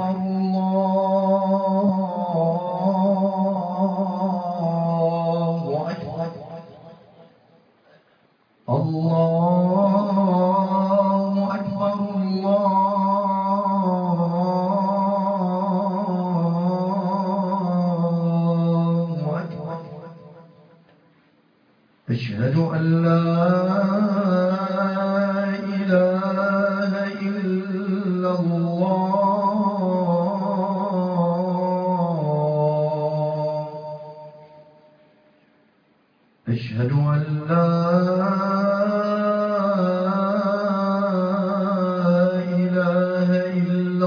أكبر الله أكبر الله أكبر الله أكبر أشهد أن لا إله إلا الله أشهد أن لا إله إلا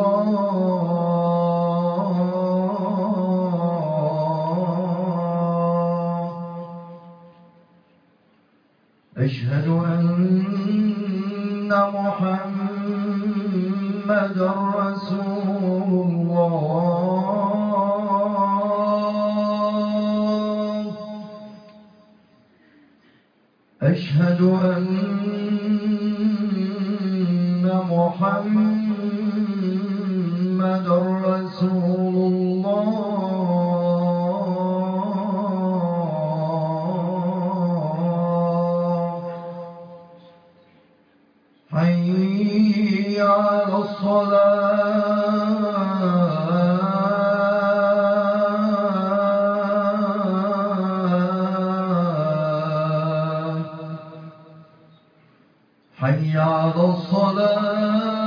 الله أشهد أن محمد رسول الله أشهد أن محمد رسول الله حي على الصلاة حي على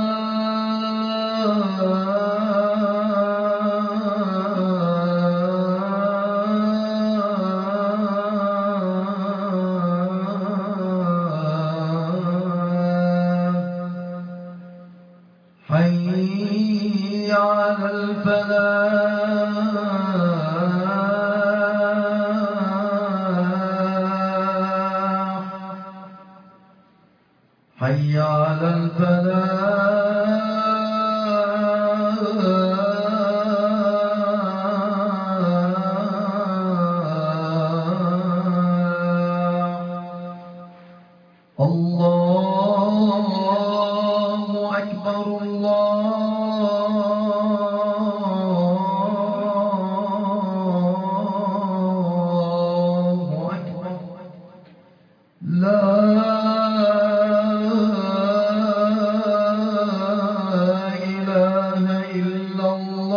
الصلاة حي على الفلاح حي على الفلاح الله أكبر الله أكبر لا إله إلا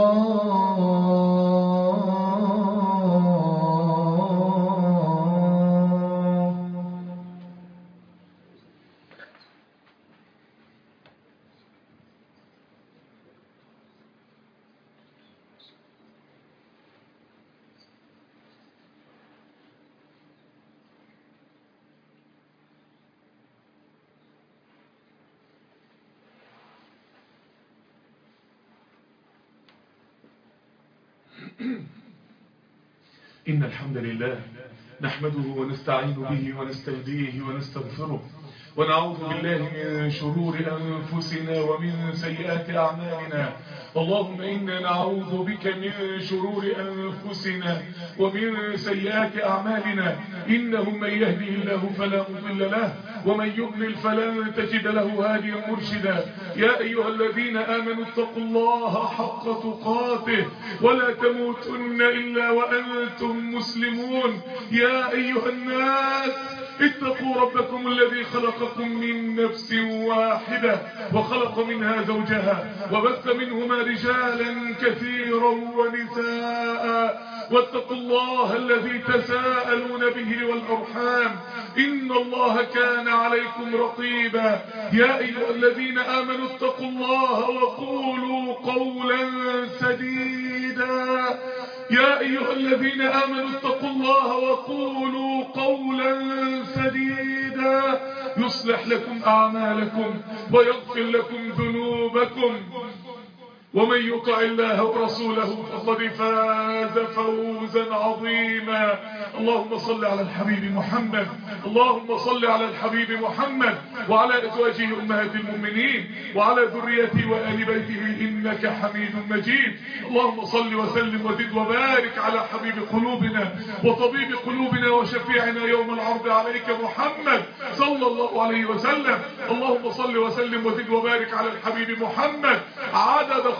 الله إن الحمد لله نحمده ونستعين به ونستهديه ونستغفره ونعوذ بالله من شرور أنفسنا ومن سيئات أعمالنا اللهم إنا نعوذ بك من شرور أنفسنا ومن سيئات أعمالنا إنه من يهده الله فلا مضل له ومن يضلل فلن تجد له هاديا مرشدا يا أيها الذين آمنوا اتقوا الله حق تقاته ولا تموتن إلا وأنتم مسلمون يا أيها الناس اتقوا ربكم الذي خلقكم من نفس واحدة وخلق منها زوجها وبث منهما رجالا كثيرا ونساء واتقوا الله الذي تساءلون به والأرحام إن الله كان عليكم رقيبا يا أيها الذين آمنوا اتقوا الله وقولوا قولا سديدا يا أيها الذين آمنوا اتقوا الله وقولوا قولا سديدا يصلح لكم أعمالكم ويغفر لكم ذنوبكم ومن يطع الله ورسوله فقد فاز فوزا عظيما اللهم صل على الحبيب محمد اللهم صل على الحبيب محمد وعلى ازواجه امهات المؤمنين وعلى ذريته وآل بيته انك حميد مجيد اللهم صل وسلم وزد وبارك على حبيب قلوبنا وطبيب قلوبنا وشفيعنا يوم العرض عليك محمد صلى الله عليه وسلم اللهم صل وسلم وزد وبارك على الحبيب محمد عدد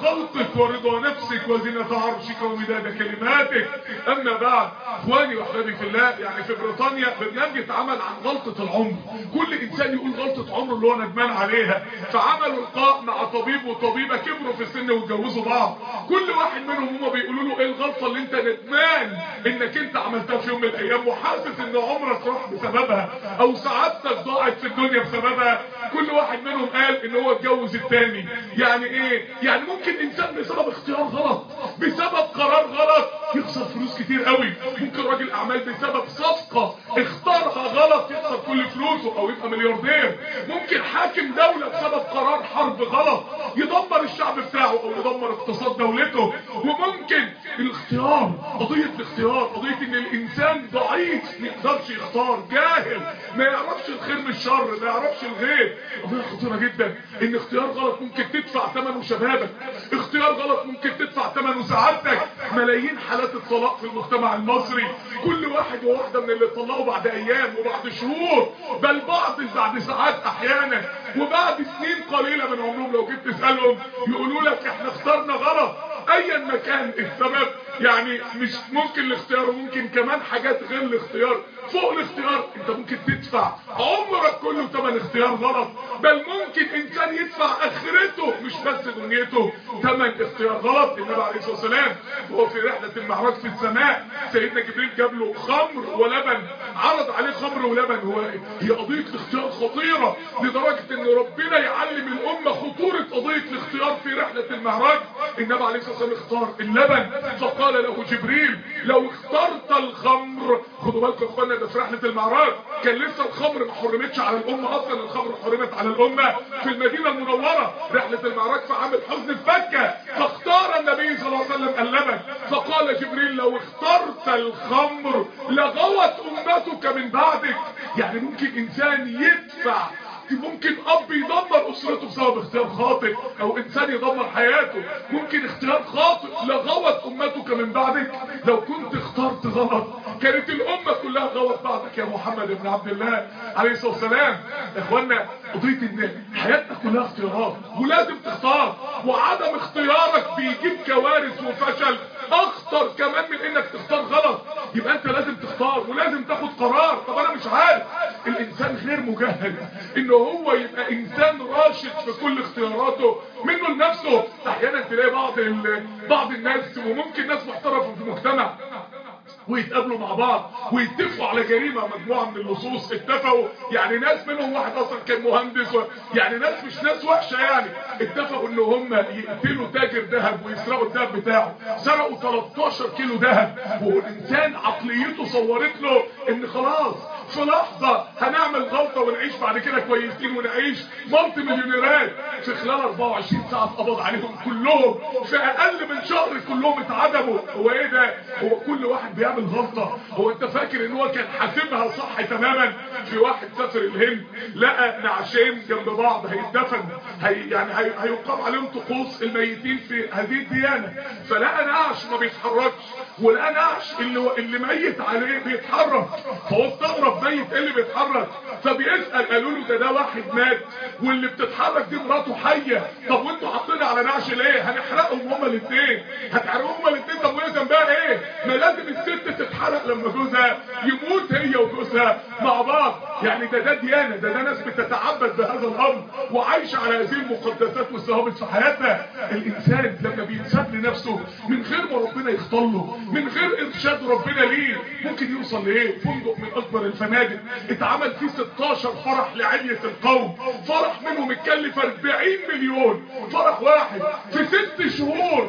خلقك ورضا نفسك وزنة عرشك ومداد كلماتك اما بعد اخواني واحبابي في الله يعني في بريطانيا برنامج اتعمل عن غلطة العمر كل انسان يقول غلطة عمره اللي هو ندمان عليها فعملوا لقاء مع طبيب وطبيبة كبروا في السن واتجوزوا بعض كل واحد منهم هما بيقولوا له ايه الغلطة اللي انت ندمان انك انت عملتها في يوم من الايام وحاسس ان عمرك راح بسببها او سعادتك ضاعت في الدنيا بسببها كل واحد منهم قال ان هو اتجوز التاني يعني ايه يعني ممكن انسان بسبب اختيار غلط بسبب قرار غلط يخسر فلوس كتير قوي ممكن راجل اعمال بسبب صفقة اختارها غلط يخسر كل فلوسه او يبقى ملياردير ممكن حاكم دولة بسبب قرار حرب غلط يدمر الشعب بتاعه او يدمر اقتصاد دولته وممكن الاختيار قضية الاختيار قضية ان الانسان ضعيف ما يقدرش يختار جاهل ما يعرفش الخير من الشر ما يعرفش الغير قضية خطيرة جدا ان اختيار غلط ممكن تدفع ثمنه شبابك اختيار غلط ممكن تدفع ثمنه سعادتك ملايين حالات الطلاق في المجتمع المصري كل واحد وواحدة من اللي اتطلقوا بعد ايام وبعد شهور بل بعض بعد ساعات احيانا وبعد سنين قليلة من عمرهم لو جيت تسألهم يقولوا لك احنا اخترنا غلط ايا ما كان السبب يعني مش ممكن الاختيار وممكن كمان حاجات غير الاختيار فوق الاختيار انت ممكن تدفع عمرك كله ثمن اختيار غلط بل ممكن انسان يدفع اخرته مش بس دنيته ثمن اختيار غلط النبي عليه الصلاه والسلام وهو في رحله المعراج في السماء سيدنا جبريل جاب له خمر ولبن عرض عليه خمر ولبن هو هي قضيه الاختيار خطيره لدرجه ان ربنا يعلم الامه خطوره قضيه الاختيار في رحله المعراج النبي عليه الصلاه والسلام اختار اللبن فقال له جبريل لو اخترت الخمر خدوا بالكم يا اخوانا ده في رحله المعراج كان لسه الخمر ما حرمتش على الامه اصلا الخمر حرمت على الامه في المدينه المنوره رحله المعراج في عام الحزن في مكه فاختار النبي صلى الله عليه وسلم اللبن فقال جبريل لو اخترت الخمر لغوت امتك من بعدك يعني ممكن انسان يدفع ممكن اب يدمر اسرته بسبب اختيار خاطئ او انسان يدمر حياته ممكن اختيار خاطئ لغوت امتك من بعدك لو كنت اخترت غلط كانت الامه كلها غلط بعدك يا محمد بن عبد الله عليه الصلاه والسلام يا اخوانا قضيه ان حياتنا كلها اختيارات ولازم تختار وعدم اختيارك بيجيب كوارث وفشل اخطر كمان من انك تختار غلط يبقى انت لازم تختار ولازم تاخد قرار طب انا مش عارف الانسان غير مجهز ان هو يبقى انسان راشد في كل اختياراته منه لنفسه احيانا تلاقي بعض ال... بعض الناس وممكن ناس محترفه في المجتمع ويتقابلوا مع بعض ويتفقوا على جريمه مجموعه من اللصوص اتفقوا يعني ناس منهم واحد اصلا كان مهندس و... يعني ناس مش ناس وحشه يعني اتفقوا ان هم يقتلوا تاجر ذهب ويسرقوا الذهب بتاعه سرقوا 13 كيلو ذهب والانسان عقليته صورت له ان خلاص في لحظة هنعمل غلطة ونعيش بعد كده كويسين ونعيش مالتي مليونيرات في خلال 24 ساعة اتقبض عليهم كلهم في اقل من شهر كلهم اتعدموا هو ايه ده هو كل واحد بيعمل غلطة هو انت فاكر ان هو كان حاسبها صح تماما في واحد سافر الهند لقى نعشين جنب بعض هيتدفن هي يعني هي هيقام عليهم طقوس الميتين في هذه الديانة فلقى نعش ما بيتحركش ولقى نعش اللي, اللي ميت عليه بيتحرك فهو استغرب ميت ايه اللي بيتحرك فبيسأل قالوا له ده ده واحد مات واللي بتتحرك دي مراته حية طب وانتوا حاطين على نعش ليه هنحرقهم هما الاثنين هتحرقهم هما الاثنين طب وهي ذنبها ايه ما لازم الست تتحرق لما جوزها يموت هي وجوزها مع بعض يعني ده ده ديانة ده ده ناس بتتعبد بهذا الامر وعايشة على هذه المقدسات والثوابت في حياتها الانسان لما بينساب لنفسه من غير ما ربنا يختار له من غير ارشاد ربنا ليه ممكن يوصل لايه فندق من اكبر الفنادق اتعمل فيه 16 فرح لعلية القوم فرح منهم اتكلف 40 مليون فرح واحد في ست شهور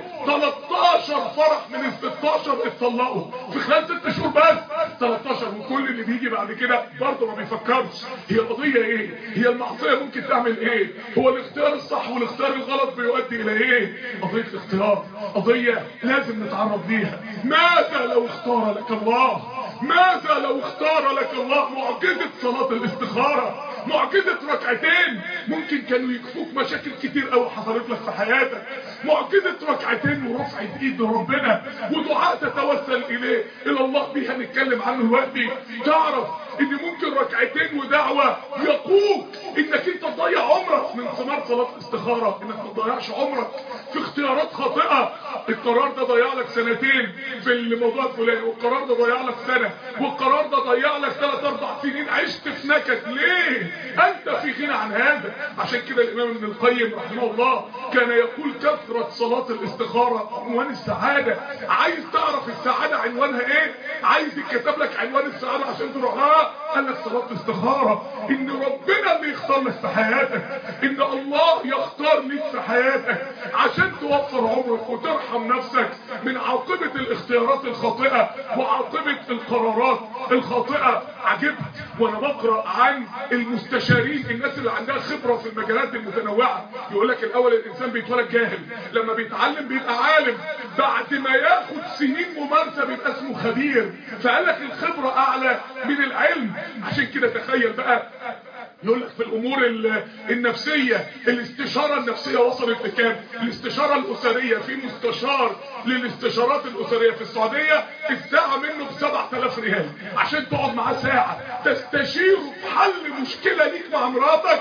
13 فرح من ال 16 اتطلقوا في خلال ست شهور بس 13 وكل اللي بيجي بعد كده برضه ما بيفكرش هي القضية ايه هي المعصية ممكن تعمل ايه هو الاختيار الصح والاختيار الغلط بيؤدي الى ايه قضية الاختيار قضية لازم نتعرض ليها ماذا لو اختار لك الله ماذا لو اختار لك الله معجزة صلاة الاستخارة معجزة ركعتين ممكن كانوا يكفوك مشاكل كتير قوي حصلت لك في حياتك معجزة ركعتين ورفعة ايد ربنا ودعاء تتوسل اليه الى الله بيها نتكلم عنه دلوقتي تعرف ان ممكن ركعتين ودعوة يقوك انك انت تضيع عمرك من ثمار صلاة الاستخارة انك ما تضيعش عمرك في اختيارات خاطئة القرار ده ضيع لك سنتين في الموضوع الفلاني والقرار ده ضيع لك سنة والقرار ده ضيع لك ثلاث اربع سنين عشت في نكد ليه انت في غنى عن هذا عشان كده الامام ابن القيم رحمه الله كان يقول كثرة صلاة الاستخارة عنوان السعادة عايز تعرف السعادة عنوانها ايه عايز يكتب لك عنوان السعادة عشان تروحها قال لك صلاة استخارة ان ربنا اللي يختار لك في حياتك ان الله يختار لك في حياتك عشان توفر عمرك وترحم نفسك من عاقبة الاختيارات الخاطئة وعاقبة القرارات الخاطئة عجبت وانا بقرأ عن المستشارين الناس اللي عندها خبرة في المجالات المتنوعة يقول لك الاول الانسان بيتولد جاهل لما بيتعلم بيبقى عالم بعد ما ياخد سنين ممارسة بيبقى اسمه خبير فقال لك الخبرة اعلى من العلم عشان كده تخيل بقى يقول لك في الامور النفسية الاستشارة النفسية وصلت لكام الاستشارة الاسرية في مستشار للاستشارات الاسرية في السعودية الساعة منه ب 7000 ريال عشان تقعد معاه ساعة تستشيره في حل مشكلة ليك مع مراتك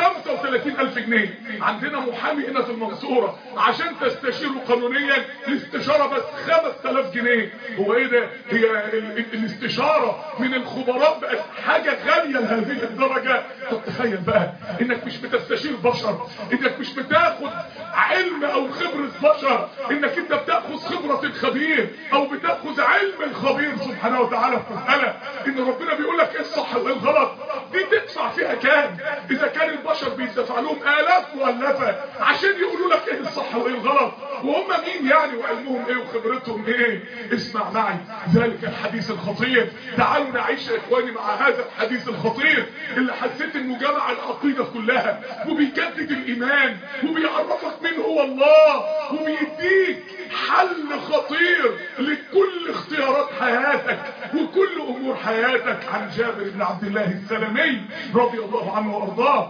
35000 جنيه عندنا محامي هنا في المنصورة عشان تستشيره قانونيا الاستشارة بس 5000 جنيه هو ايه ده هي الاستشارة من الخبراء بقت حاجة غالية لهذه الدرجة طب تخيل بقى انك مش بتستشير بشر انك مش بتاخد علم او خبرة بشر انك انت بتاخذ خبرة الخبير او بتاخذ علم الخبير سبحانه وتعالى في مسألة ان ربنا بيقول لك ايه الصح وايه الغلط دي تدفع فيها كام اذا كان البشر بيدفع لهم الاف مؤلفة عشان يقولوا لك ايه الصح وايه الغلط وهم مين يعني وعلمهم ايه وخبرتهم ايه اسمع معي ذلك الحديث الخطير تعالوا نعيش يا اخواني مع هذا الحديث الخطير اللي حسيت انه جمع العقيدة كلها وبيجدد الايمان وبيعرفك مين هو الله وبيديك حل خطير لكل اختيارات حياتك وكل امور حياتك عن جابر بن عبد الله السلمي رضي الله عنه وارضاه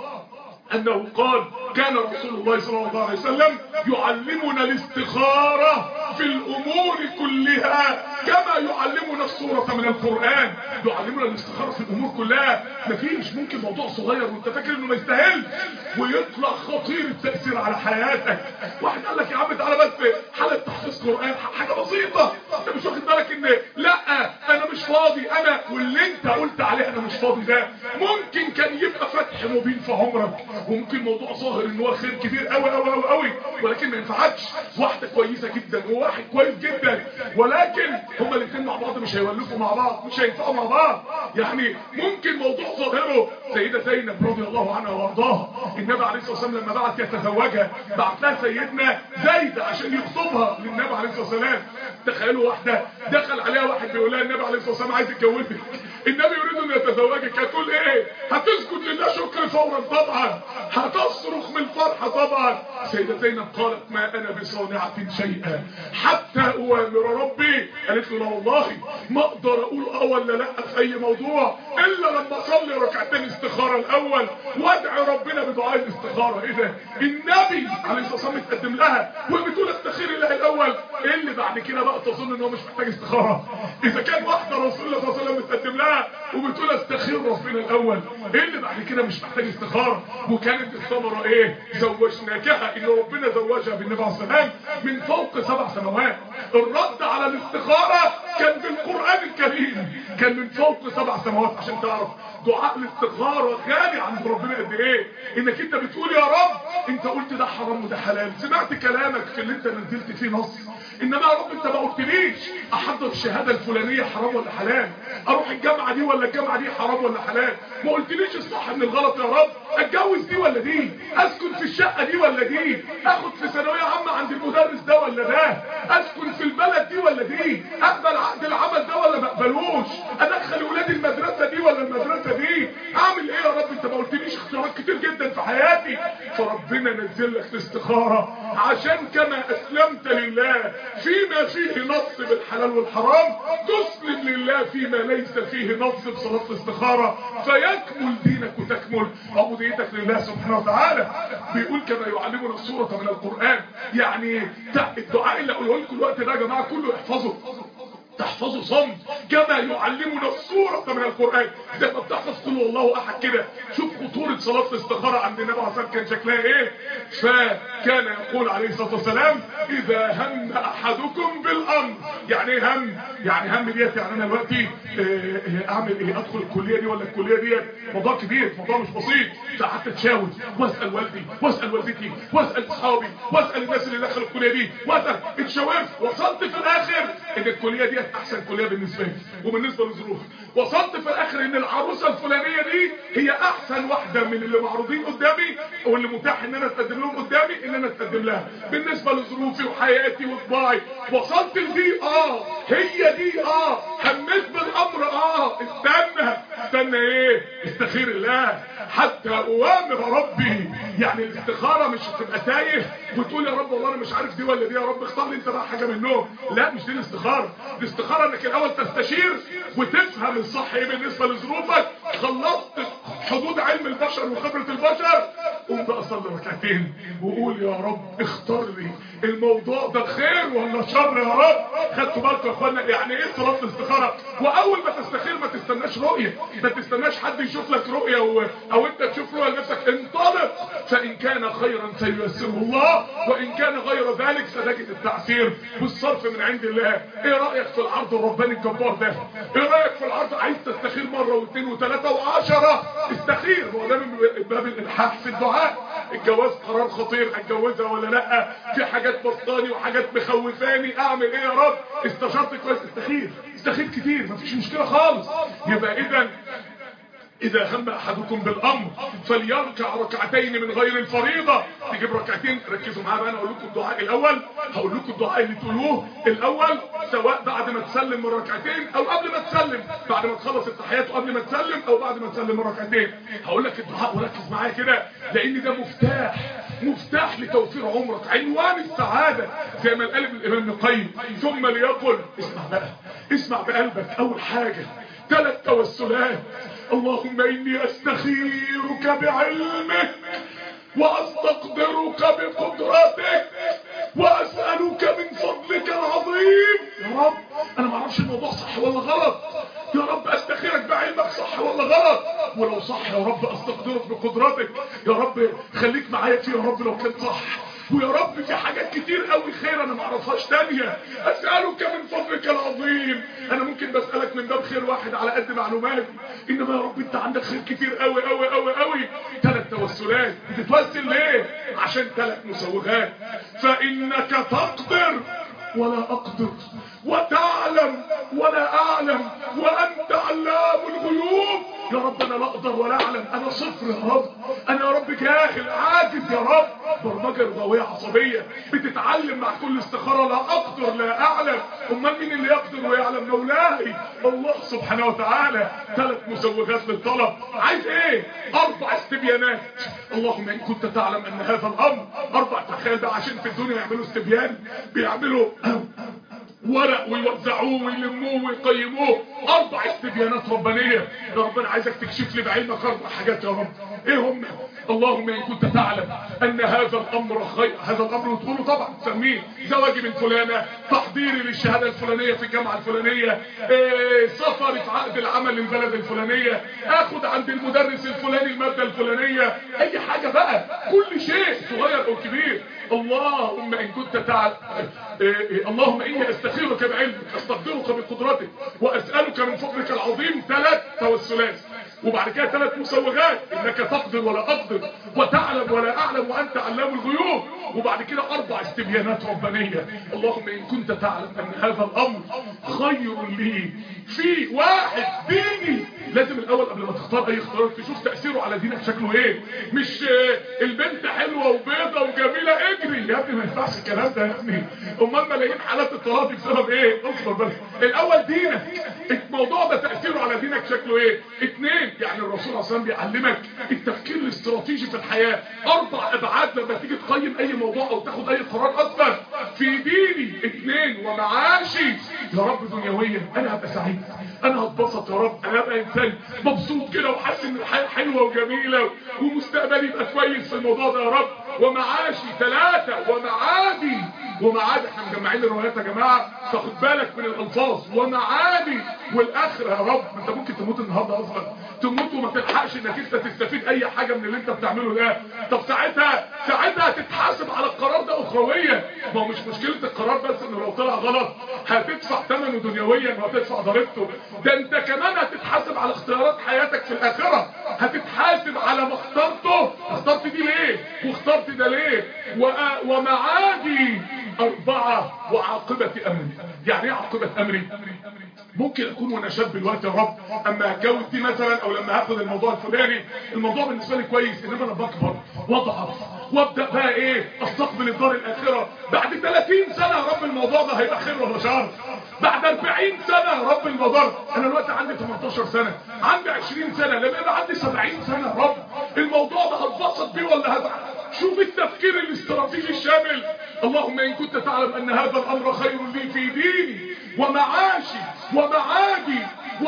انه قال كان رسول الله صلى الله عليه وسلم يعلمنا الاستخارة في الامور كلها كما يعلمنا السورة من القرآن يعلمنا الاستخارة في الامور كلها مفيش ممكن موضوع صغير وانت فاكر انه ما يستاهلش ويطلع خطير التأثير على حياتك واحد قال لك يا عم تعالى بس حالة تحفيظ قرآن حاجة بسيطة انت مش واخد بالك ان لا انا مش فاضي انا واللي انت قلت عليه انا مش فاضي ده ممكن كان يبقى فتح مبين في عمرك وممكن موضوع ظاهر ان هو خير كبير قوي قوي قوي قوي ولكن ما ينفعكش واحده كويسه جدا وواحد كويس جدا ولكن هما الاثنين مع بعض مش هيولفوا مع بعض مش هينفعوا مع بعض يعني ممكن موضوع ظاهره سيده زينب رضي الله عنها وارضاها النبي عليه الصلاه والسلام لما بعت يتزوجها بعت لها سيدنا زيد عشان يخطبها للنبي عليه الصلاه والسلام تخيلوا واحده دخل عليها واحد بيقول لها النبي عليه الصلاه والسلام عايز يتجوزك النبي يريد ان يتزوجك هتقول ايه هتسجد لله شكر فورا طبعا هتصرخ من الفرحة طبعا سيدة زينب قالت ما انا بصانعة شيئا حتى اوامر ربي قالت له لا والله ما اقدر اقول اه ولا لا في اي موضوع الا لما اصلي ركعتين استخارة الاول وادعي ربنا بدعاء الاستخارة ايه ده النبي عليه الصلاة والسلام اتقدم لها وبتقول استخير الله الاول ايه اللي بعد كده بقى تظن ان هو مش محتاج استخارة اذا كان واحدة رسول الله صلى الله عليه وسلم متقدم لها وبتقول استخير ربنا الاول ايه اللي بعد كده مش محتاج استخارة وكانت الثمرة ايه زوجناكها ان ربنا زوجها بالنبي عليه السلام من فوق سبع سنوات الرد على الاستخارة كان في القرآن الكريم كان من فوق سبع سنوات عشان تعرف دعاء الاستخارة غالي عند ربنا قد ايه انك انت بتقول يا رب انت قلت ده حرام وده حلال سمعت كلامك في اللي انت نزلت فيه نص انما يا رب انت ما قلتليش احضر الشهاده الفلانيه حرام ولا حلال اروح الجامعه دي ولا الجامعه دي حرام ولا حلال ما قلتليش الصح من الغلط يا رب اتجوز دي ولا دي اسكن في الشقه دي ولا دي اخد في ثانويه عامه عند المدرس ده ولا ده اسكن في البلد دي ولا دي اقبل عقد العمل ده ولا ما اقبلوش ادخل ولادي المدرسه دي ولا المدرسه دي اعمل ايه يا رب انت ما قلتليش اختيارات كتير جدا في حياتي فربنا نزل لك الاستخاره عشان كما اسلمت لله فيما فيه نص بالحلال والحرام تسلم لله فيما ليس فيه نص بصلاة الاستخارة فيكمل دينك وتكمل عبوديتك لله سبحانه وتعالى بيقول كما يعلمنا السورة من القرآن يعني الدعاء اللي اقوله لكم الوقت ده يا جماعة كله احفظه تحفظه صمت كما يعلمنا السورة من القرآن زي ما بتحفظ قل الله أحد كده شوف خطورة صلاة الاستخارة عند النبي عليه الصلاة كان شكلها ايه فكان يقول عليه الصلاة والسلام إذا هم أحدكم بالأمر يعني ايه هم يعني هم ديت يعني أنا دلوقتي آه، أعمل ايه أدخل الكلية دي ولا الكلية ديت موضوع كبير موضوع مش بسيط فقعدت أتشاور وأسأل والدي وأسأل والدتي وأسأل أصحابي وأسأل الناس اللي دخلوا الكلية دي وأسأل اتشاورت وصلت في الآخر إن الكلية ديت أحسن كلية بالنسبة لي وبالنسبة لظروفي وصلت في الآخر إن العروسة الفلانية دي هي أحسن واحدة من اللي معروضين قدامي أو اللي متاح إن أنا أتقدم لهم قدامي إن أنا أتقدم لها بالنسبة لظروفي وحياتي وطباعي وصلت لدي آه هي دي آه همت بالأمر آه استنى استنى إيه استخير الله حتى أوامر ربي يعني الاستخارة مش هتبقى تايه وتقول يا رب والله أنا مش عارف دي ولا دي يا رب اختار لي أنت بقى حاجة منهم لا مش دي الاستخارة الاستخارة إنك الأول تستشير وتفهم الصح إيه بالنسبة لظروفك خلصت حدود علم البشر وخبرة البشر قوم بقى صلي ركعتين وقول يا رب اختار لي الموضوع ده خير ولا شر يا رب خدتوا بالكم يا اخوانا يعني ايه صلاه الاستخاره واول ما تستخير ما تستناش رؤيه ما تستناش حد يشوف لك رؤيه و... او انت تشوف رؤيه لنفسك انطلق فان كان خيرا سييسره الله وان كان غير ذلك سنجد التعسير والصرف من عند الله ايه رايك في العرض الرباني الجبار ده ايه رايك في العرض عايز تستخير مره واثنين وثلاثه وعشره استخير هو ده من باب الالحاح في الدعاء الجواز قرار خطير اتجوزها ولا لا في حاجات بسطاني وحاجات مخوفاني اعمل ايه يا رب استشرت كويس استخير استخير كتير مفيش مشكله خالص يبقى اذا إذا هم أحدكم بالأمر فليركع ركعتين من غير الفريضة تجيب ركعتين ركزوا معايا بقى أنا أقول لكم الدعاء الأول هقول لكم الدعاء اللي تقولوه الأول سواء بعد ما تسلم من ركعتين أو قبل ما تسلم بعد ما تخلص التحيات وقبل ما تسلم أو بعد ما تسلم من ركعتين هقول لك الدعاء وركز معايا كده لأن ده مفتاح مفتاح لتوفير عمرك عنوان السعادة زي ما قال الإمام ابن القيم ثم ليقل اسمع بقى اسمع بقلبك أول حاجة ثلاث توسلات اللهم إني أستخيرك بعلمك وأستقدرك بقدرتك وأسألك من فضلك العظيم يا رب أنا ما اعرفش الموضوع صح ولا غلط يا رب أستخيرك بعلمك صح ولا غلط ولو صح يا رب أستقدرك بقدرتك يا رب خليك معايا فيه يا رب لو كان صح ويا رب في حاجات كتير قوي خير انا ما اعرفهاش تانية اسالك من فضلك العظيم انا ممكن بسالك من باب خير واحد على قد معلوماتي انما يا رب انت عندك خير كتير قوي قوي قوي قوي ثلاث توسلات بتتوسل ليه عشان ثلاث مسوغات فانك تقدر ولا اقدر وتعلم ولا اعلم وانت علام الغيوب يا رب انا لا اقدر ولا اعلم انا صفر يا رب انا يا رب جاهل عاجز يا رب برمجه رضويه عصبيه بتتعلم مع كل استخاره لا اقدر لا اعلم امال مين اللي يقدر ويعلم مولاي الله سبحانه وتعالى ثلاث مسوغات للطلب عايز ايه اربع استبيانات اللهم ان كنت تعلم ان هذا الامر اربع تخيل بقى عشان في الدنيا يعملوا استبيان بيعملوا ورق ويوزعوه ويلموه ويقيموه اربع استبيانات ربانيه يا رب انا عايزك تكشف لي بعلمك اربع حاجات يا رب ايه هم اللهم ان كنت تعلم ان هذا الامر خير هذا الامر وتقوله طبعا تسميه زواجي من فلانه تحضيري للشهاده الفلانيه في الجامعه الفلانيه إيه سفري في عقد العمل للبلد الفلانيه اخد عند المدرس الفلاني الماده الفلانيه اي حاجه بقى كل شيء صغير او كبير اللهم ان كنت تعلم إيه إيه اللهم اني استخيرك بعلمك استقدرك بقدرتك واسالك من فضلك العظيم ثلاث توسلات وبعد كده ثلاث مسوغات انك تقدر ولا اقدر وتعلم ولا اعلم وانت علام الغيوب وبعد كده اربع استبيانات ربانيه اللهم ان كنت تعلم ان هذا الامر خير لي في واحد ديني لازم الاول قبل ما تختار اي اختيار تشوف تاثيره على دينك شكله ايه مش البنت حلوه وبيضه وجميله اجري يا ابني ما ينفعش الكلام ده يا ابني امال ملايين حالات الطلاق بسبب ايه اصبر بس الاول دينك الموضوع ده تاثيره على دينك شكله ايه اثنين يعني الرسول صلى الله عليه وسلم بيعلمك التفكير الاستراتيجي في الحياه اربع ابعاد لما تيجي تقيم اي موضوع او تاخد اي قرار اصلا في ديني اثنين ومعاشي يا رب دنيويا انا هبقى سعيد انا هتبسط يا رب انا هبقى انسان مبسوط كده وحاسس ان الحياه حلوه وجميله ومستقبلي يبقى كويس في الموضوع ده يا رب ومعاشي ثلاثه ومعادي ومعاد احنا مجمعين الروايات يا جماعه فخد بالك من الالفاظ ومعادي والاخره يا رب ما انت ممكن تموت النهارده اصلا تموت وما تلحقش انك انت تستفيد اي حاجه من اللي انت بتعمله ده طب ساعتها ساعتها تتحاسب على القرار ده اخرويا ما هو مش مشكله القرار بس انه لو طلع غلط هتدفع ثمنه دنيويا وهتدفع ضريبته ده انت كمان هتتحاسب على اختيارات حياتك في الاخره هتتحاسب على ما اخترته اخترت دي ليه واخترت ده ليه وأ- ومعادي اربعه وعاقبه امري يعني ايه عاقبه امري ممكن اكون وانا شاب دلوقتي يا رب اما هتجوز دي مثلا او لما هاخد الموضوع الفلاني الموضوع بالنسبه لي كويس انما انا بكبر واضعف وابدا بقى ايه استقبل الدار الاخره بعد 30 سنه يا رب الموضوع ده هيبقى خير ولا شر بعد 40 سنه يا رب الموضوع انا دلوقتي عندي 18 سنه عندي 20 سنه لما يبقى عندي 70 سنه يا رب الموضوع ده هتبسط بيه ولا هزعل شوف التفكير الاستراتيجي الشامل اللهم ان كنت تعلم ان هذا الامر خير لي في ديني ومعاشي ومعادي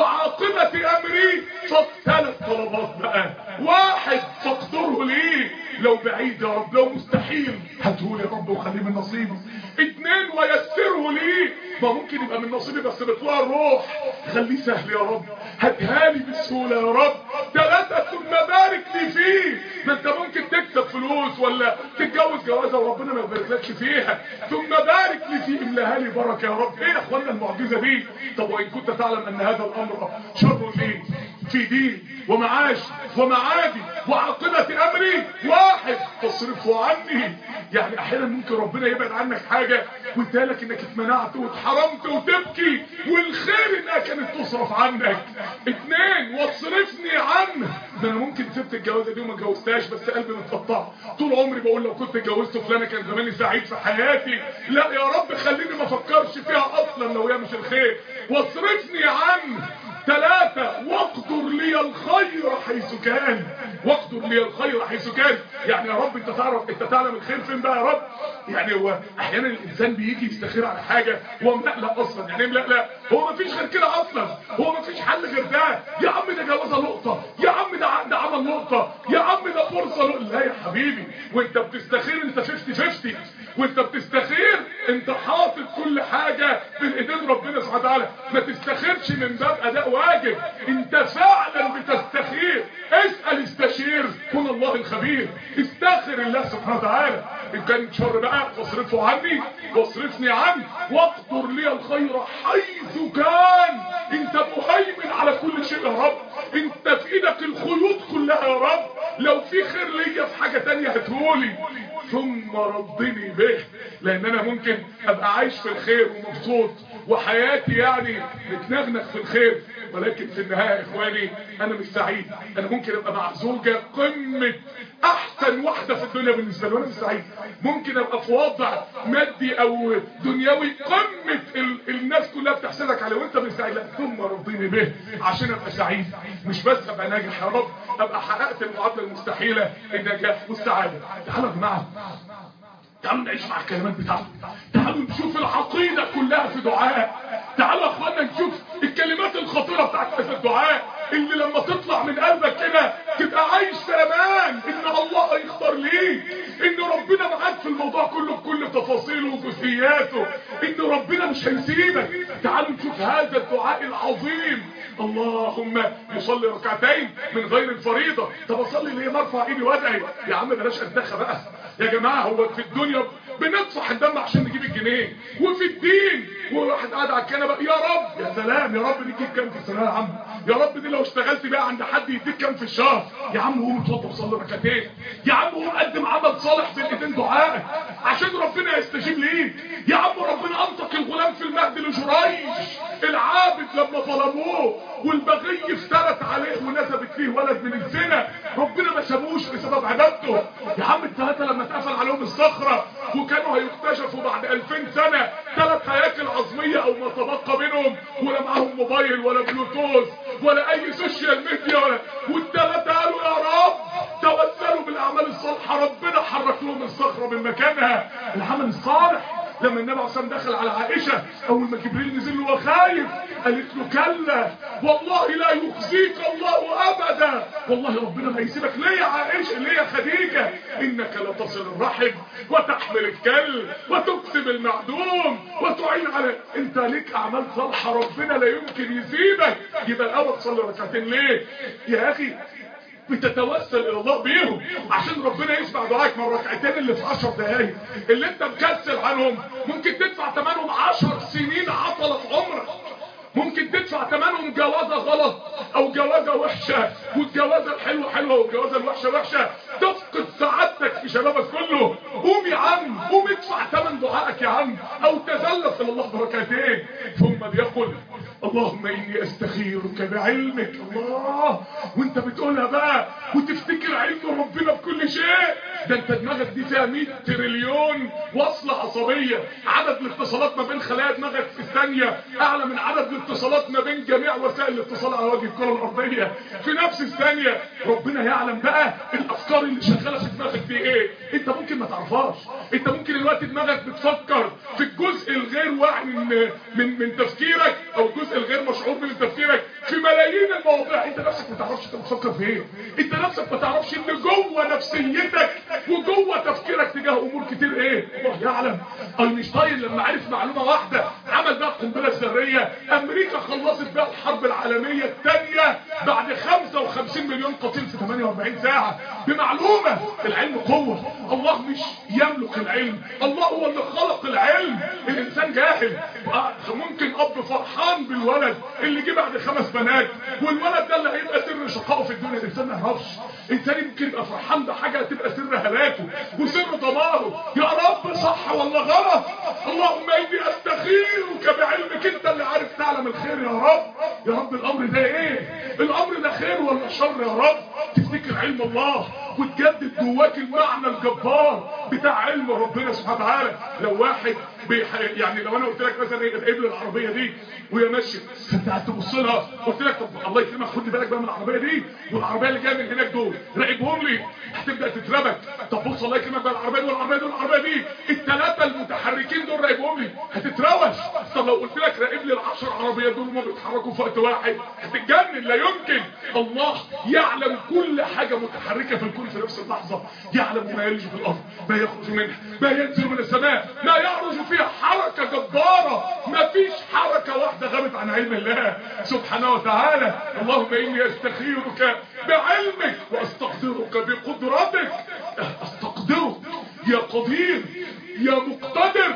وعاقبة امري فثلاث طلبات بقى واحد فاقدره لي لو بعيد يا رب لو مستحيل هاته يا رب وخليه من نصيبي اتنين ويسره لي ما ممكن يبقى من نصيبي بس بطلع الروح خليه سهل يا رب هاتهالي بالسهولة يا رب ثلاثة ثم بارك لي فيه ما انت ممكن تكسب فلوس ولا تتجوز جوازة وربنا ما يباركلكش فيها ثم بارك لي فيه املاها لي بركة يا رب ايه يا اخوانا المعجزة دي طب وان كنت تعلم ان هذا الامر شر لي في دين ومعاش ومعادي وعاقبة امري واحد تصرفه عني يعني احيانا ممكن ربنا يبعد عنك حاجة ويتهالك انك اتمنعت واتحرمت وتبكي والخير انها كانت تصرف عنك اتنين واصرفني عنه ده انا ممكن سبت الجوازة دي وما اتجوزتهاش بس قلبي متقطع طول عمري بقول لو كنت اتجوزت فلانة كان زماني سعيد في حياتي لا يا رب خليني ما افكرش فيها اصلا لو هي مش الخير واصرفني عنه ثلاثة واقدر لي الخير حيث كان واقدر لي الخير حيث كان يعني يا رب انت تعرف انت تعلم الخير فين بقى يا رب يعني هو احيانا الانسان بيجي يستخير على حاجة هو ملقلق اصلا يعني ايه ملقلق هو مفيش غير كده اصلا هو مفيش حل غير ده يا عم ده جوازه لقطة يا عم ده ع- ده عمل لقطة يا عم ده فرصة لقطة لا يا حبيبي وانت بتستخير انت 50 50 وانت بتستخير انت حاطط كل حاجة بين ايدين ربنا سبحانه وتعالى ما تستخيرش من باب اداء واجب انت فعلا بتستخير اسأل استشير كن الله الخبير استخر الله سبحانه وتعالى ان كان شر بقى فاصرفه عني واصرفني عنه واقدر لي الخير حيث كان انت مهيمن على كل شيء يا رب انت في ايدك الخيوط كلها يا رب لو في خير ليا في حاجة تانية هتقولي ثم رضني به لان انا ممكن ابقى عايش في الخير ومبسوط وحياتي يعني متنغنغ في الخير ولكن في النهاية يا اخواني انا مش سعيد انا ممكن ابقى مع زوجة قمة احسن واحدة في الدنيا بالنسبة لي وانا مش سعيد ممكن ابقى في وضع مادي او دنيوي قمة ال الناس كلها بتحسدك عليه وانت مش سعيد لا ثم رضيني به عشان ابقى سعيد مش بس ابقى ناجح يا رب ابقى حققت المعادلة المستحيلة النجاح والسعادة تعالوا يا جماعة تعالوا نعيش مع الكلمات بتاعته تعالوا نشوف العقيدة كلها في دعاء تعالوا يا اخوانا نشوف الكلمات الخطيرة بتاعت هذا الدعاء اللي لما تطلع من قلبك كده تبقى عايش في امان ان الله هيختار ليك ان ربنا معاك في الموضوع كله بكل تفاصيله وجزئياته ان ربنا مش هيسيبك تعالوا نشوف هذا الدعاء العظيم اللهم يصلي ركعتين من غير الفريضة طب اصلي ليه مرفع ايدي وادعي يا عم بلاش اتدخل بقى يا جماعة هو في الدنيا بندفع الدم عشان نجيب الجنيه وفي الدين وواحد قاعد على الكنبه يا رب يا سلام يا رب نديك كام في السنه يا عم يا رب دي لو اشتغلت بقى عند حد يديك كام في الشهر يا عم قوم اتوضى وصلي ركعتين يا عم قوم قدم عمل صالح بين ايدين دعائك عشان ربنا يستجيب ليك يا عم ربنا انطق الغلام في المهد لجريج العابد لما ظلموه والبغي افترت عليه ونسبت فيه ولد من الزنا ربنا ما سابوش بسبب عبادته يا عم الثلاثه لما اتقفل عليهم الصخره وكانوا هيكتشفوا بعد 2000 سنه ثلاث هياكل عظميه او ما تبقى منهم ولا معاهم موبايل ولا بلوتوث ولا اي سوشيال ميديا ولا والثلاثه قالوا يا رب توسلوا بالاعمال الصالحه ربنا حرك لهم الصخره من مكانها العمل الصالح لما النبي عليه الصلاه والسلام دخل على عائشه اول ما جبريل نزل له وخايف قالت له كلا والله لا يخزيك الله ابدا والله ربنا ما يسيبك ليه يا عائشه ليه يا خديجه انك لتصل الرحم وتحمل الكل وتكسب المعدوم وتعين على انت ليك اعمال صالحه ربنا لا يمكن يسيبك يبقى الاول صلي ركعتين ليه يا اخي بتتوسل الى الله بيهم عشان ربنا يسمع دعائك من الركعتين اللي في 10 دقايق اللي انت مكسل عنهم ممكن تدفع ثمنهم 10 سنين عطله في عمرك ممكن تدفع ثمنهم جوازه غلط او جوازه وحشه والجوازه الحلوه حلوه والجوازه الوحشه وحشه تفقد سعادتك في شبابك كله قوم يا عم قوم ادفع ثمن دعائك يا عم او تزلف الى الله بركعتين ثم بيقول اللهم اني استخيرك بعلمك الله وانت بتقولها بقى وتفتكر علم ربنا بكل شيء ده انت دماغك دي فيها 100 تريليون وصله عصبيه عدد الاتصالات ما بين خلايا دماغك في الثانيه اعلى من عدد الاتصالات ما بين جميع وسائل الاتصال على وجه الكره الارضيه في نفس الثانيه ربنا يعلم بقى الافكار اللي شغاله في دماغك دي ايه انت ممكن ما تعرفهاش انت ممكن الوقت دماغك بتفكر في الجزء الغير واعي من من من تفكيرك او الجزء الغير مشعور من تفكيرك في ملايين المواضيع انت نفسك ما تعرفش انت بتفكر في ايه انت نفسك ما تعرفش ان جوه نفسيتك وجوه تفكيرك تجاه امور كتير ايه الله يعلم اينشتاين لما عرف معلومه واحده عمل بقى القنبله الذريه امريكا خلصت بقى الحرب العالميه الثانيه بعد 55 مليون قتيل في 48 ساعه بمعلومه العلم قوه الله مش يملك العلم الله هو اللي خلق العلم الانسان جاهل ممكن اب فرحان بالولد اللي جه بعد خمس بنات والولد ده اللي هيبقى سر شقائه في الدنيا الانسان ما يعرفش انسان يمكن يبقى فرحان بحاجه تبقى سر هلاكه وسر دماره يا رب صح ولا غلط اللهم اني استخيرك بعلمك انت اللي عارف تعلم الخير يا رب يا رب الامر ده ايه الامر ده خير ولا شر يا رب تفتكر علم الله وتجدد جواك المعنى الجبار بتاع علم ربنا سبحانه وتعالى لو واحد بيح... يعني لو انا قلت لك مثلا ايه الابل العربيه دي وهي ماشيه فانت قاعد تبص لها قلت لك طب الله يكرمك خد بالك بقى من العربيه دي والعربيه اللي جايه من هناك دول راقبهم لي هتبدا تتربك طب بص الله يكرمك بقى العربيه دي والعربيه دي والعربيه دي الثلاثه المتحركين دول راقبهم لي هتتروش طب لو قلت لك راقب لي العشر عربيات دول وما بيتحركوا في وقت واحد هتتجنن لا يمكن الله يعلم كل حاجه متحركه في الكون في نفس اللحظه يعلم ما يلج في الارض ما يخرج منها ما ينزل من السماء ما يعرج فيها حركه جباره ما فيش حركه واحده غابت عن علم الله سبحانه وتعالى اللهم اني استخيرك بعلمك واستقدرك بقدرتك استقدرك يا قدير يا مقتدر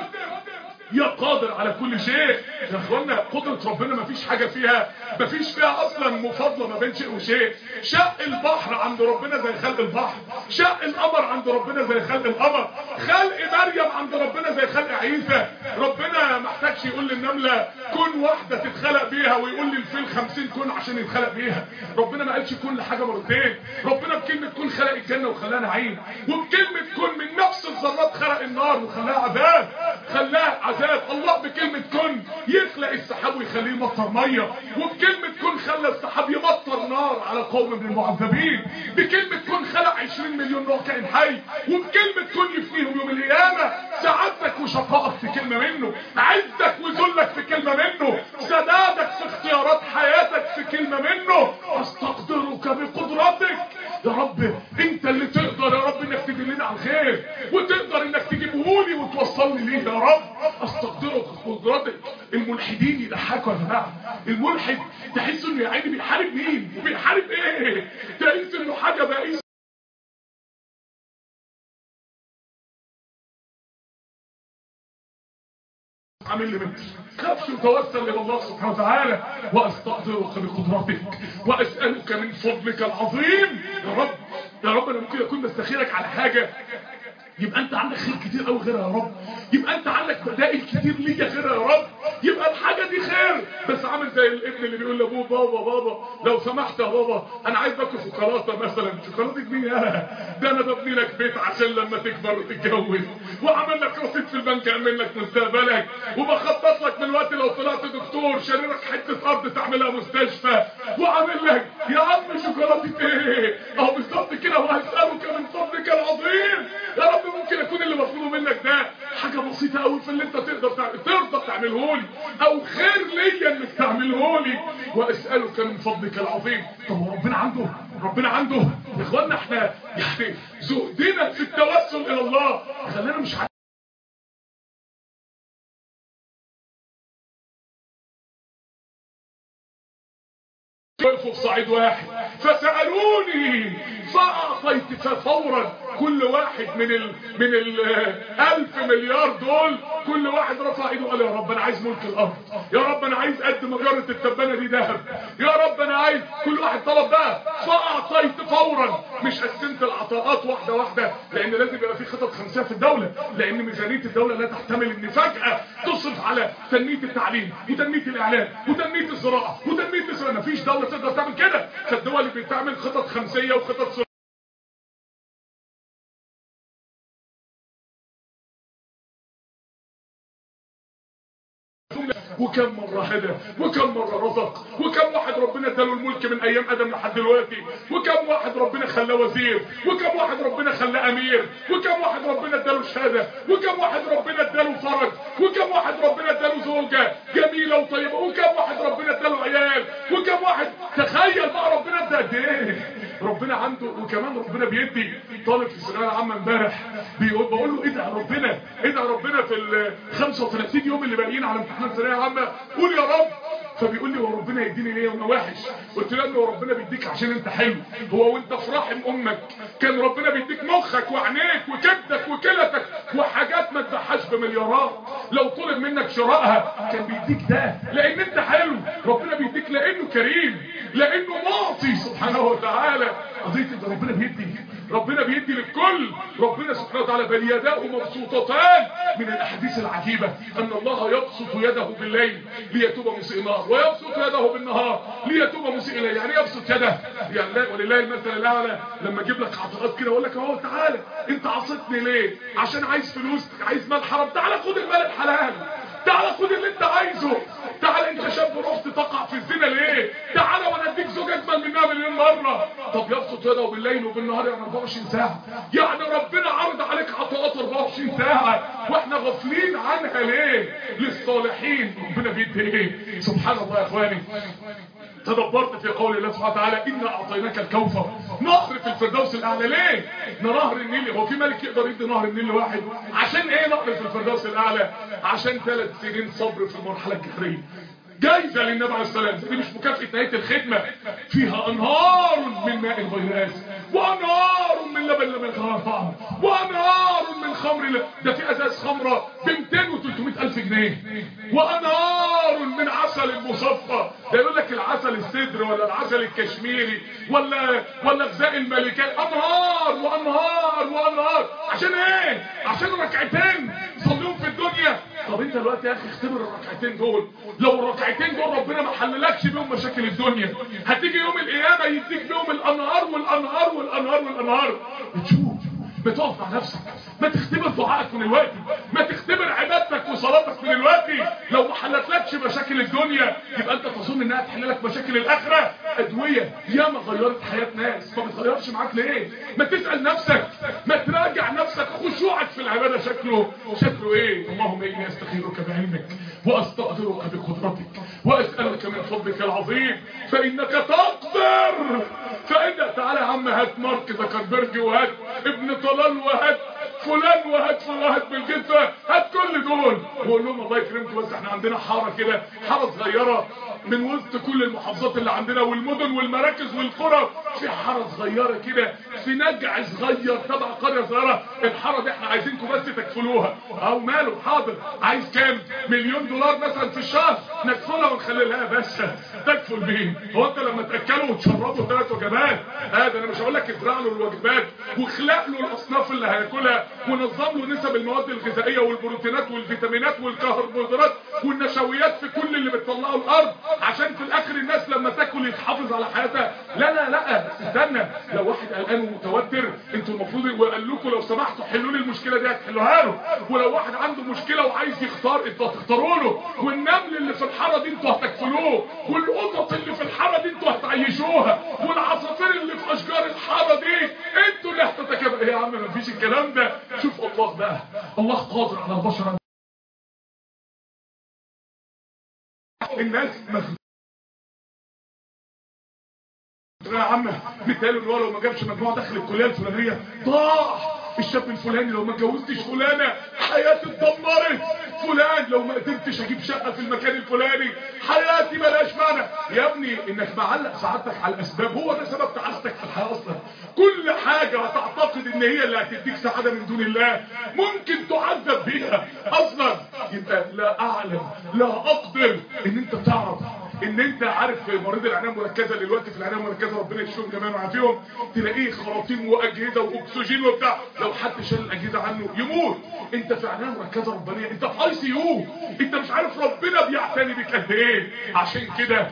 يا قادر على كل شيء يا اخوانا قدرة ربنا ما فيش حاجة فيها ما فيش فيها اصلا مفاضلة ما بين شيء وشيء شق البحر عند ربنا زي خلق البحر شق القمر عند ربنا زي خلق القمر خلق مريم عند ربنا زي خلق عيسى ربنا ما احتاجش يقول للنملة كن واحدة تتخلق بيها ويقول للفيل خمسين كن عشان يتخلق بيها ربنا ما قالش كل حاجة مرتين ربنا بكلمة كن خلق الجنة وخلاها نعيم وبكلمة كن من نفس الذرات خلق النار وخلاها عذاب خلاها عذاب الله بكلمة كن يخلق السحاب ويخليه يمطر مية وبكلمة كن خلى السحاب يمطر نار على قوم من المعذبين بكلمة كن خلق 20 مليون نوع كائن حي وبكلمة كن يفنيهم يوم القيامة سعادتك وشقائك في كلمة منه عزك وذلك في كلمة منه سدادك في اختيارات حياتك في كلمة منه استقدرك بقدرتك يا رب انت اللي تقدر يا رب انك تدلني على الخير وتقدر انك تجيبهولي وتوصلني ليه يا رب استقدرك بقدرتك الملحدين يضحكوا يا جماعه الملحد تحس انه يا عيني بيحارب مين وبيحارب ايه تحس انه حاجه بائسه عامل لي متر خافش وتوسل الى الله سبحانه وتعالى واستقدرك بقدرتك واسالك من فضلك العظيم يا رب يا رب انا ممكن اكون بستخيرك على حاجه يبقى انت عندك خير كتير قوي غيرها يا رب يبقى انت عندك بدائل كتير ليا غيرها يا رب يبقى الحاجه دي خير بس عامل زي الابن اللي بيقول لابوه بابا بابا لو سمحت يا بابا انا عايز باكل شوكولاته مثلا شوكولاته مين يا ده انا ببني لك بيت عشان لما تكبر وتتجوز وعامل لك رصيد في البنك اعمل لك مستقبلك وبخطط لك من وقت لو طلعت دكتور شاري لك حته ارض تعملها مستشفى وعامل لك يا عم شوكولاته ايه اهو بالظبط كده وهسالك من فضلك العظيم يا رب ممكن اكون اللي مطلوب منك ده حاجه بسيطه قوي في اللي انت تقدر تعمل ترضى تعمله لي او خير ليا انك تعمله لي واسالك من فضلك العظيم طب هو ربنا عنده ربنا عنده يا اخوانا احنا يعني زهدنا في التوسل الى الله خلينا مش عارف وقفوا في صعيد واحد فسألوني فأعطيت فورا كل واحد من ال من ال ألف مليار دول كل واحد رفع ايده وقال يا رب انا عايز ملك الارض يا رب انا عايز قد مجرة التبانة دي ذهب يا رب انا عايز كل واحد طلب بقى فأعطيت فورا مش قسمت العطاءات واحدة واحدة لان لازم يبقى في خطط خمسية في الدولة لان ميزانية الدولة لا تحتمل ان فجأة تصرف على تنمية التعليم وتنمية الاعلام وتنمية الزراعة وتنمية الزراعة مفيش دولة تقدر تعمل كده فالدول اللي بتعمل خطط خمسية وخطط سرعة وكم مرة هدى وكم مرة رزق وكم واحد ربنا اداله الملك من ايام ادم لحد دلوقتي وكم واحد ربنا خلاه وزير وكم واحد ربنا خلاه امير وكم واحد ربنا اداله شهادة وكم واحد ربنا اداله فرج وكم واحد ربنا اداله زوجة جميلة وطيبة وكم واحد ربنا اداله عيال وكم واحد تخيل بقى ربنا ادى قد ايه ربنا عنده وكمان ربنا بيدي طالب في الثانويه العامه امبارح بيقول بقول له ادعي ربنا ادعي ربنا في ال 35 يوم اللي باقيين على امتحان الثانويه العامه قول يا رب فبيقول لي هو ربنا يديني ليه وانا وحش قلت له هو ربنا بيديك عشان انت حلو هو وانت في رحم امك كان ربنا بيديك مخك وعينيك وكبدك وكلتك وحاجات ما تضحاش بمليارات لو طلب منك شرائها كان بيديك ده لان انت حلو ربنا بيديك لانه كريم لانه معطي سبحانه وتعالى قضيه ان ربنا بيدي ربنا بيدي للكل ربنا سبحانه وتعالى بل يداه مبسوطتان من الاحاديث العجيبه ان الله يبسط يده بالليل ليتوب مسيء النهار ويبسط يده بالنهار ليتوب مسيء الليل يعني يبسط يده يعني لا ولله المثل الاعلى لما اجيب لك عطاءات كده اقول لك اهو تعالى انت عصيتني ليه عشان عايز فلوس عايز مال حرام تعالى خد المال الحلال تعالى خد اللي انت عايزه تعالى انت شاب رحت تقع في الزنا ليه تعالى وانا اديك زوج اجمل منها مليون مره طب يبسط يده بالليل وبالنهار يعني 24 ساعه يعني ربنا عرض عليك عطاءات 24 ساعه واحنا غافلين عنها ليه للصالحين ربنا بيدي ايه سبحان الله يا اخواني تدبرت في قول الله سبحانه وتعالى إنا أعطيناك الكوثر نهر في الفردوس الأعلى ليه؟ نهر النيل هو في ملك يقدر يدي نهر النيل لواحد عشان إيه نهر في الفردوس الأعلى؟ عشان ثلاث سنين صبر في المرحلة الجهرية جايزة للنبي عليه السلام دي مش مكافأة نهاية الخدمة فيها أنهار من ماء غير آسف وأنهار من لبن لم يتغير طعمه وأنهار من خمر ل... ده في أزاز خمرة ب 200 و 300 ألف جنيه وأنهار من عسل مصفى ده يقول لك العسل السدر ولا العسل الكشميري ولا ولا غذاء الملكات أنهار وأنهار وأنهار عشان إيه؟ عشان ركعتين صليهم في الدنيا طب انت دلوقتي يا اخي اختبر الركعتين دول لو الركعتين دول ربنا ما حللكش بيهم مشاكل الدنيا هتيجي يوم القيامه يديك بيهم الانهار والانهار والانهار والانهار بتشوف بتقف مع نفسك ما تختبر دعائك من الوقت ما تختبر عبادتك وصلاتك من الوقت لو ما حلتلكش مشاكل الدنيا يبقى انت تظن انها تحل لك مشاكل الاخره ادويه ياما غيرت حياه ناس ما بتغيرش معاك ليه ما تسال نفسك ما تراجع نفسك خشوعك في العباده شكله شكله ايه اللهم اني استخيرك بعلمك واستقدرك بقدرتك واسالك من فضلك العظيم فانك تقدر فان تعالى يا عم هات مارك زكربرج وهات ابن طلال وهات فلان وهات فلان وهات بالجثة هات كل دول وقول لهم الله يكرمكم بس احنا عندنا حارة كده حارة صغيرة من وسط كل المحافظات اللي عندنا والمدن والمراكز والقرى في حارة صغيرة كده في نجع صغير تبع قرية صغيرة الحارة دي احنا عايزينكم بس تكفلوها او ماله حاضر عايز كام مليون دولار مثلا في الشهر نكفلها ونخلي لها بس تكفل بيه هو انت لما تاكلوا وتشربوا ثلاث وجبات هذا انا مش هقول لك ازرع له الوجبات واخلق له الاصناف اللي هياكلها ونظم له نسب المواد الغذائيه والبروتينات والفيتامينات والكربوهيدرات والنشويات في كل اللي بتطلعه الارض عشان في الاخر الناس لما تاكل يتحافظ على حياتها لا لا لا بس استنى لو واحد قلقان ومتوتر انتوا المفروض وقال لكم لو سمحتوا حلوا لي المشكله دي هتحلوها له ولو واحد عنده مشكله وعايز يختار انتوا هتختاروا له والنمل اللي في الحاره دي انتوا هتكفلوه والقطط اللي في الحاره دي انتوا هتعيشوها والعصافير اللي في اشجار الحاره دي انتوا اللي هتتكافئوا ايه يا عم مفيش الكلام ده شوف الله بقى الله قادر على البشر الناس مخ... يا عم مثال اللي هو لو ما جابش مجموعه داخل الكليه الفلانيه ضاع الشاب الفلاني لو ما اتجوزتش فلانه حياتي اتدمرت فلان لو ما قدرتش اجيب شقه في المكان الفلاني حياتي ملهاش معنى يا ابني انك معلق سعادتك على الاسباب هو ده سبب تعاستك في الحياه اصلا كل حاجه هتعتقد ان هي اللي هتديك سعاده من دون الله ممكن تعذب بيها اصلا يبقى لا اعلم لا اقدر ان انت تعرف ان انت عارف مريض العنايه المركزه اللي دلوقتي في العنايه المركزه ربنا يشفيهم كمان ويعافيهم تلاقيه خراطيم واجهزه واكسجين وبتاع لو حد شال الاجهزه عنه يموت انت في عنايه مركزه ربانيه انت في اي سي يو انت مش عارف ربنا بيعتني بيك قد ايه عشان كده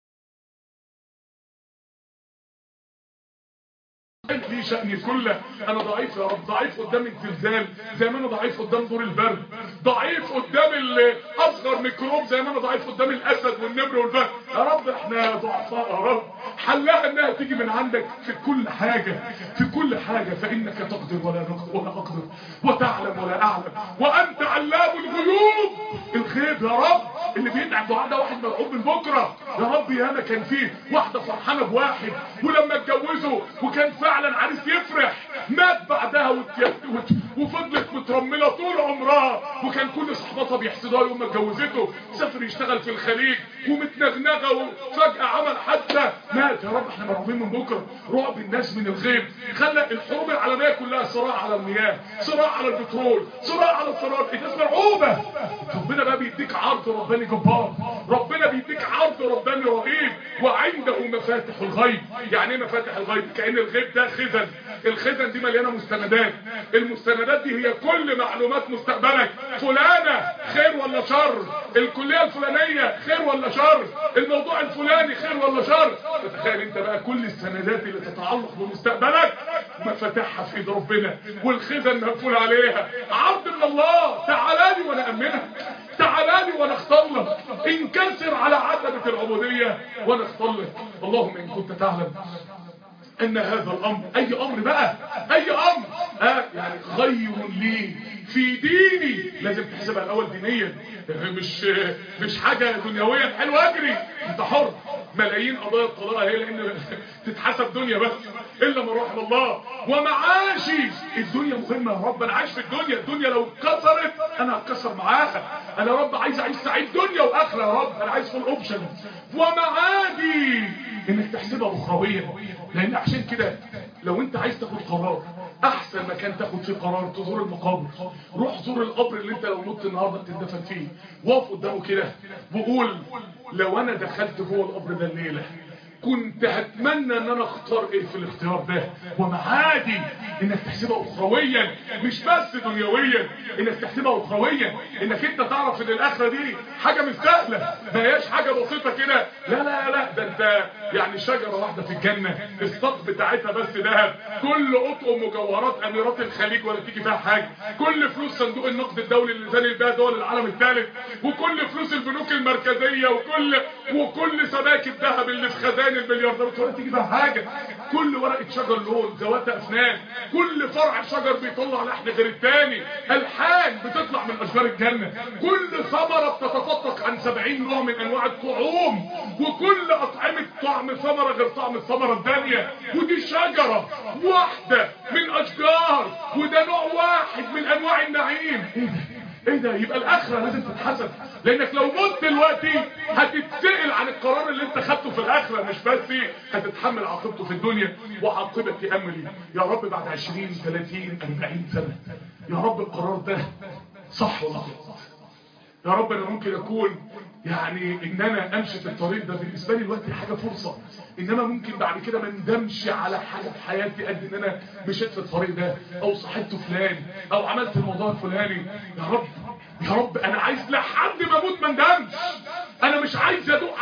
لي شأني كله انا ضعيف يا رب ضعيف قدام الزلزال زي ما انا ضعيف قدام دور البرد ضعيف قدام اصغر ميكروب زي ما انا ضعيف قدام الاسد والنمر والفهد يا رب احنا ضعفاء يا رب حلها انها تيجي من عندك في كل حاجة في كل حاجة فانك تقدر ولا نقدر ولا اقدر وتعلم ولا اعلم وانت علام الغيوب الغيب يا رب اللي بيدعي دعاء ده واحد مرعوب من بكره يا رب يا انا كان فيه واحده فرحانه بواحد ولما اتجوزوا وكان فعلا عريس يفرح مات بعدها وت... وفضلت مترمله طول عمرها وكان كل صحباتها بيحسدوها يوم ما اتجوزته سافر يشتغل في الخليج ومتنغنغه وفجاه عمل حادثه مات يا رب احنا مرعوبين من بكره رعب الناس من الغيب خلى الحروب العالميه كلها صراع على المياه صراع على البترول صراع على الصناعه الناس مرعوبه ربنا بقى بيديك عرض رباني جبار ربنا بيديك عرض رباني رهيب وعنده مفاتح الغيب يعني ايه مفاتح الغيب كأن الغيب ده خزن الخزن دي مليانه مستندات المستندات دي هي كل معلومات مستقبلك فلانه خير ولا شر الكليه الفلانيه خير ولا شر الموضوع الفلاني خير ولا شر تخيل انت بقى كل السندات اللي تتعلق بمستقبلك مفاتحها في ايد ربنا والخزن مقفول عليها عرض من الله تعالى لي وانا امنك تعالى لي وانا اختار لك انكسر على عتبه العبوديه وانا اختار لك اللهم ان كنت تعلم ان هذا الامر اي امر بقى اي امر آه يعني خير لي في ديني لازم تحسبها الاول دينيا مش مش حاجه دنيويه حلو اجري انت حر ملايين قضايا القضاء هي لان تتحسب دنيا بس الا من رحم الله ومعاشي الدنيا مهمه يا رب انا عايش في الدنيا الدنيا لو اتكسرت انا هتكسر معاها انا يا رب عايز اعيش سعيد دنيا واخره يا رب انا عايز فول اوبشن ومعادي انك تحسبها اخرويا لان عشان كده لو انت عايز تاخد قرار احسن مكان تاخد فيه قرار تزور المقابر روح زور القبر اللي انت لو مت النهارده بتندفن فيه واقف قدامه كده وقول لو انا دخلت جوه القبر ده الليله كنت هتمنى ان انا اختار ايه في الاختيار ده ومعادي انك تحسبها اخرويا مش بس دنيويا انك تحسبها اخرويا انك انت تعرف ان الاخره دي حاجه مش سهله ما هياش حاجه بسيطه كده لا لا لا ده انت يعني شجره واحده في الجنه الساق بتاعتها بس ذهب كل قطق مجوهرات اميرات الخليج ولا تيجي فيها حاجه كل فلوس صندوق النقد الدولي اللي زاني بيها دول العالم الثالث وكل فلوس البنوك المركزيه وكل وكل سباك الذهب اللي في خزان المليارديرات ولا تيجي فيها حاجه كل ورقه شجر لون ذوات افنان كل فرع شجر بيطلع لحن غير الثاني الحان بتطلع من اشجار الجنه كل ثمره بتتفتق عن 70 نوع من انواع الطعوم وكل اطعمه طعم ثمره غير طعم الثمره الثانيه ودي شجره واحده من اشجار وده نوع واحد من انواع النعيم ايه ده ايه ده يبقى الاخره لازم تتحسب لانك لو مت دلوقتي هتتسال عن القرار اللي انت خدته في الاخره مش بس هتتحمل عاقبته في الدنيا وعاقبه املي يا رب بعد 20 30 40 سنه يا رب القرار ده صح ولا غلط يا رب انا ممكن اكون يعني ان انا امشي في الطريق ده بالنسبه لي دلوقتي حاجه فرصه انما ممكن بعد كده ما ندمش على حاجه في حياتي قد ان انا مشيت في الطريق ده او صاحبت فلان او عملت الموضوع الفلاني يا رب يا رب انا عايز لحد ما اموت ما ندمش انا مش عايز ادوق عذاب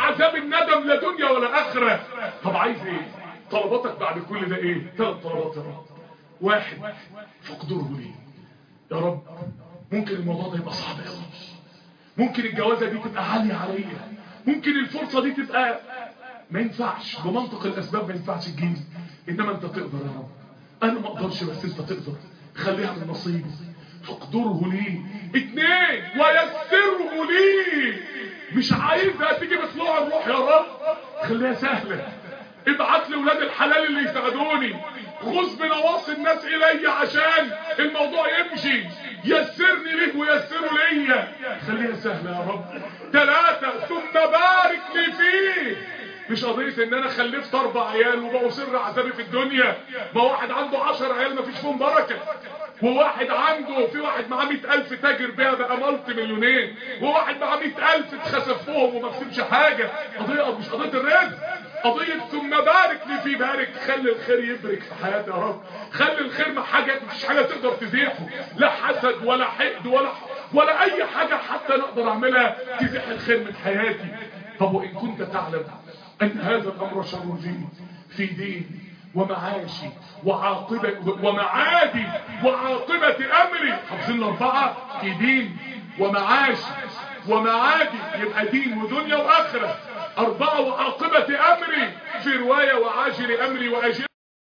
الندم لا دنيا ولا اخره طب عايز ايه طلباتك بعد كل ده ايه ثلاث طلبات يا رب واحد فاقدره لي يا رب ممكن الموضوع ده يبقى صعب قوي ممكن الجوازه دي تبقى عاليه عليا ممكن الفرصه دي تبقى ما ينفعش بمنطق الاسباب ما ينفعش تجيلي انما انت تقدر يا رب انا ما اقدرش بس انت تقدر خليها من نصيبي فاقدره لي اتنين ويسره لي مش عايزها تيجي بطلوع الروح يا رب خليها سهله ابعت لي ولاد الحلال اللي يساعدوني خذ بنواصي الناس الي عشان الموضوع يمشي يسرني ليه ويسره ليا خليها سهله يا رب ثلاثة ثم بارك لي فيه مش قضية ان انا خلفت اربع عيال وبقوا سر عذابي في الدنيا ما واحد عنده عشر عيال ما فيش فيهم بركة وواحد عنده في واحد معاه مئة الف تاجر بيها بقى ملت مليونين وواحد معاه مئة الف اتخسف فيهم وما كسبش حاجة قضية مش قضية الرزق قضية ثم بارك لي فيه بارك خلي الخير يبرك في حياتي يا رب خلي الخير ما حاجة مفيش حاجة تقدر تزيحه لا حسد ولا حقد ولا ولا اي حاجة حتى نقدر اعملها تزيح الخير من حياتي طب وان كنت تعلم ان هذا الامر شر لي في ديني ومعاشي وعاقبة ومعادي وعاقبة امري حافظين الاربعة في دين ومعاشي ومعادي يبقى دين ودنيا واخرة اربعة وعاقبة امري في رواية وعاجل امري واجل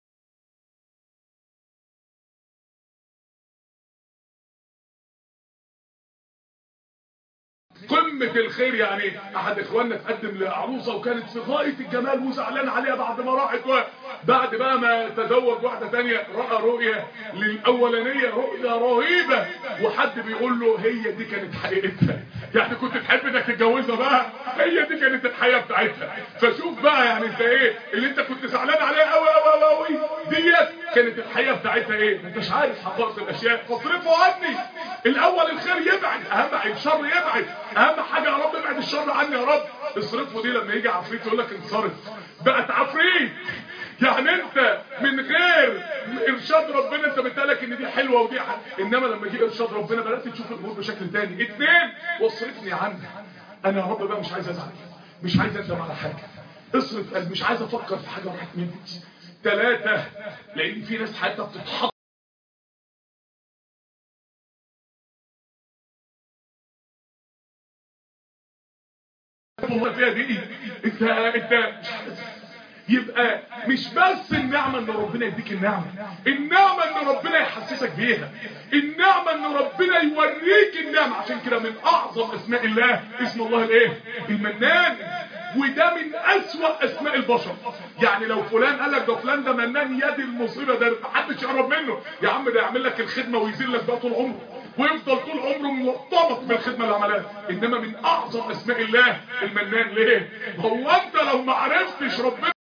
قمة الخير يعني احد اخواننا تقدم لعروسة وكانت في غاية الجمال وزعلان عليها بعد ما راحت بعد بقى ما تزوج واحدة تانية رأى رؤية للأولانية رؤية رهيبة وحد بيقول له هي دي كانت حقيقتها يعني كنت تحب انك تتجوزها بقى هي دي كانت الحياة بتاعتها فشوف بقى يعني انت ايه اللي انت كنت زعلان عليها قوي قوي قوي قوي ديت كانت الحياة بتاعتها ايه ما انتش عارف حقائق الاشياء فاصرفوا عني الاول الخير يبعد اهم الشر يبعد اهم حاجة يا رب ابعد الشر عني يا رب اصرفه دي لما يجي عفريت يقول لك انصرف بقت عفريت يعني انت من غير ارشاد ربنا انت بتقالك ان دي حلوة ودي حلوة انما لما يجي ارشاد ربنا بدات تشوف الامور بشكل تاني اتنين واصرفني عنك انا يا رب بقى مش عايز ازعل مش عايز اندم على حاجة اصرف قلبي مش عايز افكر في حاجة راحت مني ثلاثة لان في ناس حياتها بتتحط فيها دي انت انت يبقى مش بس النعمة ان ربنا يديك النعمة النعمة ان ربنا يحسسك بيها النعمة ان ربنا يوريك النعمة عشان كده من اعظم اسماء الله اسم الله الايه المنان وده من اسوأ اسماء البشر يعني لو فلان قال لك ده فلان ده منان يد المصيبة ده محدش يقرب منه يا عم ده يعمل لك الخدمة ويزيل لك بقى طول عمره ويفضل طول عمره موطنك بالخدمة اللي عملها انما من اعظم اسماء الله المنان ليه هو انت لو ما عرفتش ربنا